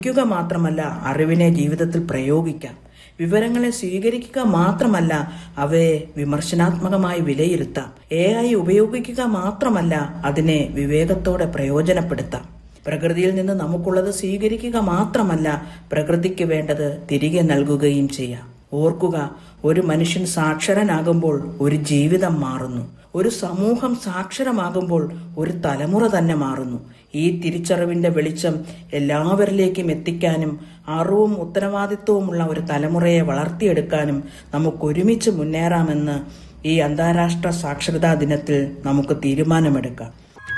ക്കുക മാത്രമല്ല അറിവിനെ ജീവിതത്തിൽ പ്രയോഗിക്കാം വിവരങ്ങളെ സ്വീകരിക്കുക മാത്രമല്ല അവയെ വിമർശനാത്മകമായി വിലയിരുത്താം എ ഐ ഉപയോഗിക്കുക മാത്രമല്ല അതിനെ വിവേകത്തോടെ പ്രയോജനപ്പെടുത്താം പ്രകൃതിയിൽ നിന്ന് നമുക്കുള്ളത് സ്വീകരിക്കുക മാത്രമല്ല പ്രകൃതിക്ക് വേണ്ടത് തിരികെ നൽകുകയും ചെയ്യാം ഓർക്കുക ഒരു മനുഷ്യൻ സാക്ഷരനാകുമ്പോൾ ഒരു ജീവിതം മാറുന്നു ഒരു സമൂഹം സാക്ഷരമാകുമ്പോൾ ഒരു തലമുറ തന്നെ മാറുന്നു ഈ തിരിച്ചറിവിന്റെ വെളിച്ചം എല്ലാവരിലേക്കും എത്തിക്കാനും അറിവും ഉത്തരവാദിത്വവുമുള്ള ഒരു തലമുറയെ വളർത്തിയെടുക്കാനും നമുക്ക് ഒരുമിച്ച് മുന്നേറാമെന്ന് ഈ അന്താരാഷ്ട്ര സാക്ഷരതാ ദിനത്തിൽ നമുക്ക് തീരുമാനമെടുക്കാം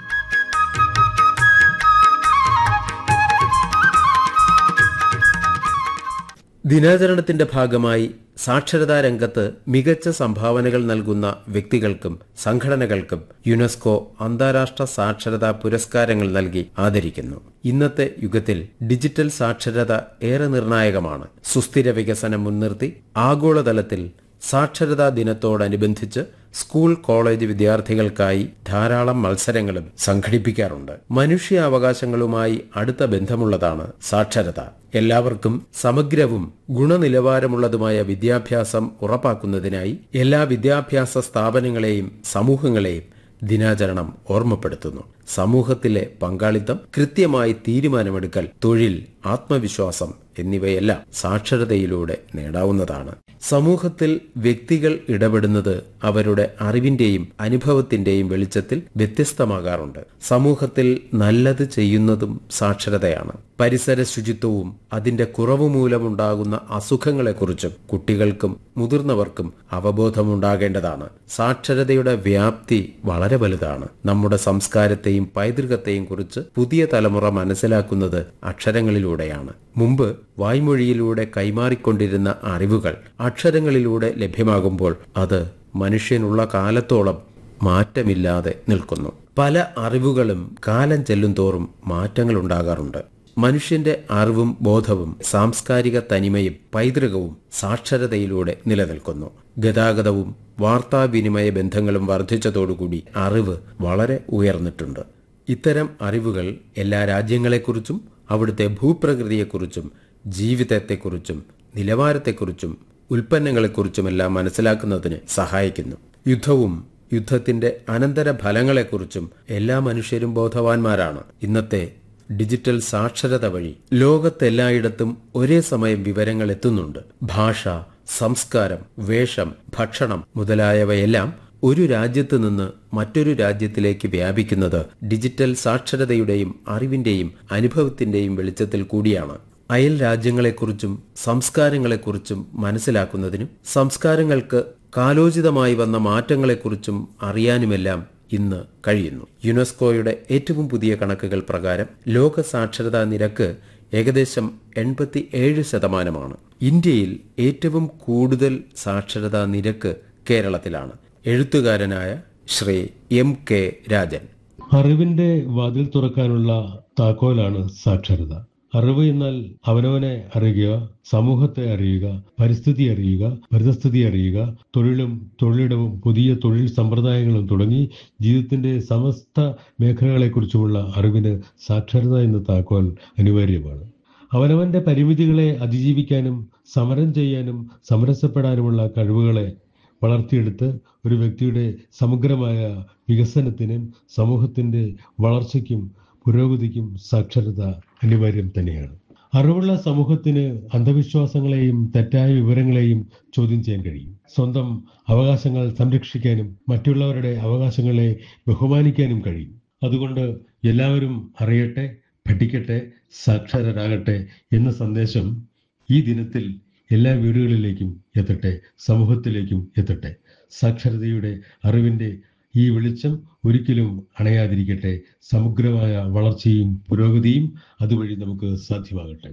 ദിനാചരണത്തിന്റെ ഭാഗമായി സാക്ഷരതാ രംഗത്ത് മികച്ച സംഭാവനകൾ നൽകുന്ന വ്യക്തികൾക്കും സംഘടനകൾക്കും യുനെസ്കോ അന്താരാഷ്ട്ര സാക്ഷരതാ പുരസ്കാരങ്ങൾ നൽകി ആദരിക്കുന്നു ഇന്നത്തെ യുഗത്തിൽ ഡിജിറ്റൽ സാക്ഷരത ഏറെ നിർണായകമാണ് സുസ്ഥിര വികസനം മുൻനിർത്തി ആഗോളതലത്തിൽ സാക്ഷരതാ ദിനത്തോടനുബന്ധിച്ച് സ്കൂൾ കോളേജ് വിദ്യാർത്ഥികൾക്കായി ധാരാളം മത്സരങ്ങളും സംഘടിപ്പിക്കാറുണ്ട് മനുഷ്യാവകാശങ്ങളുമായി അടുത്ത ബന്ധമുള്ളതാണ് സാക്ഷരത എല്ലാവർക്കും സമഗ്രവും ഗുണനിലവാരമുള്ളതുമായ വിദ്യാഭ്യാസം ഉറപ്പാക്കുന്നതിനായി എല്ലാ വിദ്യാഭ്യാസ സ്ഥാപനങ്ങളെയും സമൂഹങ്ങളെയും ദിനാചരണം ഓർമ്മപ്പെടുത്തുന്നു സമൂഹത്തിലെ പങ്കാളിത്തം കൃത്യമായി തീരുമാനമെടുക്കൽ തൊഴിൽ ആത്മവിശ്വാസം എന്നിവയെല്ലാം സാക്ഷരതയിലൂടെ നേടാവുന്നതാണ് സമൂഹത്തിൽ വ്യക്തികൾ ഇടപെടുന്നത് അവരുടെ അറിവിന്റെയും അനുഭവത്തിന്റെയും വെളിച്ചത്തിൽ വ്യത്യസ്തമാകാറുണ്ട് സമൂഹത്തിൽ നല്ലത് ചെയ്യുന്നതും സാക്ഷരതയാണ് പരിസര ശുചിത്വവും അതിന്റെ കുറവ് മൂലമുണ്ടാകുന്ന അസുഖങ്ങളെക്കുറിച്ചും കുട്ടികൾക്കും മുതിർന്നവർക്കും അവബോധമുണ്ടാകേണ്ടതാണ് സാക്ഷരതയുടെ വ്യാപ്തി വളരെ വലുതാണ് നമ്മുടെ സംസ്കാരത്തെയും പൈതൃകത്തെയും കുറിച്ച് പുതിയ തലമുറ മനസ്സിലാക്കുന്നത് അക്ഷരങ്ങളിലൂടെയാണ് മുമ്പ് വായ്മൊഴിയിലൂടെ കൈമാറിക്കൊണ്ടിരുന്ന അറിവുകൾ അക്ഷരങ്ങളിലൂടെ ലഭ്യമാകുമ്പോൾ അത് മനുഷ്യനുള്ള കാലത്തോളം മാറ്റമില്ലാതെ നിൽക്കുന്നു പല അറിവുകളും കാലം ചെല്ലുംതോറും മാറ്റങ്ങൾ ഉണ്ടാകാറുണ്ട് മനുഷ്യന്റെ അറിവും ബോധവും സാംസ്കാരിക തനിമയും പൈതൃകവും സാക്ഷരതയിലൂടെ നിലനിൽക്കുന്നു ഗതാഗതവും വാർത്താവിനിമയ ബന്ധങ്ങളും വർദ്ധിച്ചതോടുകൂടി അറിവ് വളരെ ഉയർന്നിട്ടുണ്ട് ഇത്തരം അറിവുകൾ എല്ലാ രാജ്യങ്ങളെക്കുറിച്ചും അവിടുത്തെ ഭൂപ്രകൃതിയെക്കുറിച്ചും ജീവിതത്തെക്കുറിച്ചും നിലവാരത്തെക്കുറിച്ചും ഉൽപ്പന്നങ്ങളെക്കുറിച്ചുമെല്ലാം മനസ്സിലാക്കുന്നതിന് സഹായിക്കുന്നു യുദ്ധവും യുദ്ധത്തിന്റെ അനന്തര ഫലങ്ങളെക്കുറിച്ചും എല്ലാ മനുഷ്യരും ബോധവാന്മാരാണ് ഇന്നത്തെ ഡിജിറ്റൽ സാക്ഷരത വഴി ലോകത്തെല്ലായിടത്തും ഒരേ സമയം വിവരങ്ങൾ എത്തുന്നുണ്ട് ഭാഷ സംസ്കാരം വേഷം ഭക്ഷണം മുതലായവയെല്ലാം ഒരു രാജ്യത്ത് നിന്ന് മറ്റൊരു രാജ്യത്തിലേക്ക് വ്യാപിക്കുന്നത് ഡിജിറ്റൽ സാക്ഷരതയുടെയും അറിവിന്റെയും അനുഭവത്തിന്റെയും വെളിച്ചത്തിൽ കൂടിയാണ് അയൽ രാജ്യങ്ങളെക്കുറിച്ചും സംസ്കാരങ്ങളെക്കുറിച്ചും മനസ്സിലാക്കുന്നതിനും സംസ്കാരങ്ങൾക്ക് കാലോചിതമായി വന്ന മാറ്റങ്ങളെക്കുറിച്ചും അറിയാനുമെല്ലാം ഇന്ന് കഴിയുന്നു യുനെസ്കോയുടെ ഏറ്റവും പുതിയ കണക്കുകൾ പ്രകാരം ലോക സാക്ഷരതാ നിരക്ക് ഏകദേശം എൺപത്തി ഏഴ് ശതമാനമാണ് ഇന്ത്യയിൽ ഏറ്റവും കൂടുതൽ സാക്ഷരതാ നിരക്ക് കേരളത്തിലാണ് എഴുത്തുകാരനായ ശ്രീ എം കെ രാജൻ അറിവിന്റെ വാതിൽ തുറക്കാനുള്ള താക്കോലാണ് സാക്ഷരത അറിവ് എന്നാൽ അവനവനെ അറിയുക സമൂഹത്തെ അറിയുക പരിസ്ഥിതി അറിയുക പരിതസ്ഥിതി അറിയുക തൊഴിലും തൊഴിലിടവും പുതിയ തൊഴിൽ സമ്പ്രദായങ്ങളും തുടങ്ങി ജീവിതത്തിന്റെ സമസ്ത മേഖലകളെക്കുറിച്ചുമുള്ള അറിവിന് സാക്ഷരത എന്ന താക്കോൽ അനിവാര്യമാണ് അവനവന്റെ പരിമിതികളെ അതിജീവിക്കാനും സമരം ചെയ്യാനും സമരസപ്പെടാനുമുള്ള കഴിവുകളെ വളർത്തിയെടുത്ത് ഒരു വ്യക്തിയുടെ സമഗ്രമായ വികസനത്തിനും സമൂഹത്തിന്റെ വളർച്ചയ്ക്കും പുരോഗതിക്കും സാക്ഷരത അനിവാര്യം തന്നെയാണ് അറിവുള്ള സമൂഹത്തിന് അന്ധവിശ്വാസങ്ങളെയും തെറ്റായ വിവരങ്ങളെയും ചോദ്യം ചെയ്യാൻ കഴിയും സ്വന്തം അവകാശങ്ങൾ സംരക്ഷിക്കാനും മറ്റുള്ളവരുടെ അവകാശങ്ങളെ ബഹുമാനിക്കാനും കഴിയും അതുകൊണ്ട് എല്ലാവരും അറിയട്ടെ പഠിക്കട്ടെ സാക്ഷരരാകട്ടെ എന്ന സന്ദേശം ഈ ദിനത്തിൽ എല്ലാ വീടുകളിലേക്കും എത്തട്ടെ സമൂഹത്തിലേക്കും എത്തട്ടെ സാക്ഷരതയുടെ അറിവിന്റെ ഈ വെളിച്ചം ഒരിക്കലും അണയാതിരിക്കട്ടെ സമഗ്രമായ വളർച്ചയും പുരോഗതിയും അതുവഴി നമുക്ക് സാധ്യമാകട്ടെ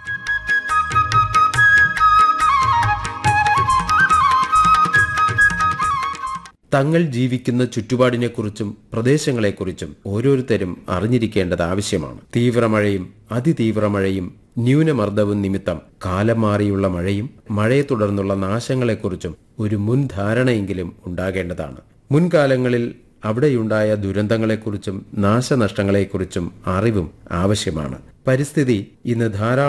തങ്ങൾ ജീവിക്കുന്ന ചുറ്റുപാടിനെക്കുറിച്ചും പ്രദേശങ്ങളെക്കുറിച്ചും ഓരോരുത്തരും അറിഞ്ഞിരിക്കേണ്ടത് ആവശ്യമാണ് തീവ്രമഴയും അതിതീവ്രമഴയും ന്യൂനമർദ്ദവും നിമിത്തം കാലം മാറിയുള്ള മഴയും മഴയെ തുടർന്നുള്ള നാശങ്ങളെക്കുറിച്ചും ഒരു മുൻധാരണയെങ്കിലും ഉണ്ടാകേണ്ടതാണ് മുൻകാലങ്ങളിൽ അവിടെയുണ്ടായ ദുരന്തങ്ങളെക്കുറിച്ചും നാശനഷ്ടങ്ങളെക്കുറിച്ചും അറിവും ആവശ്യമാണ് പരിസ്ഥിതി ഇന്ന് ധാരാളം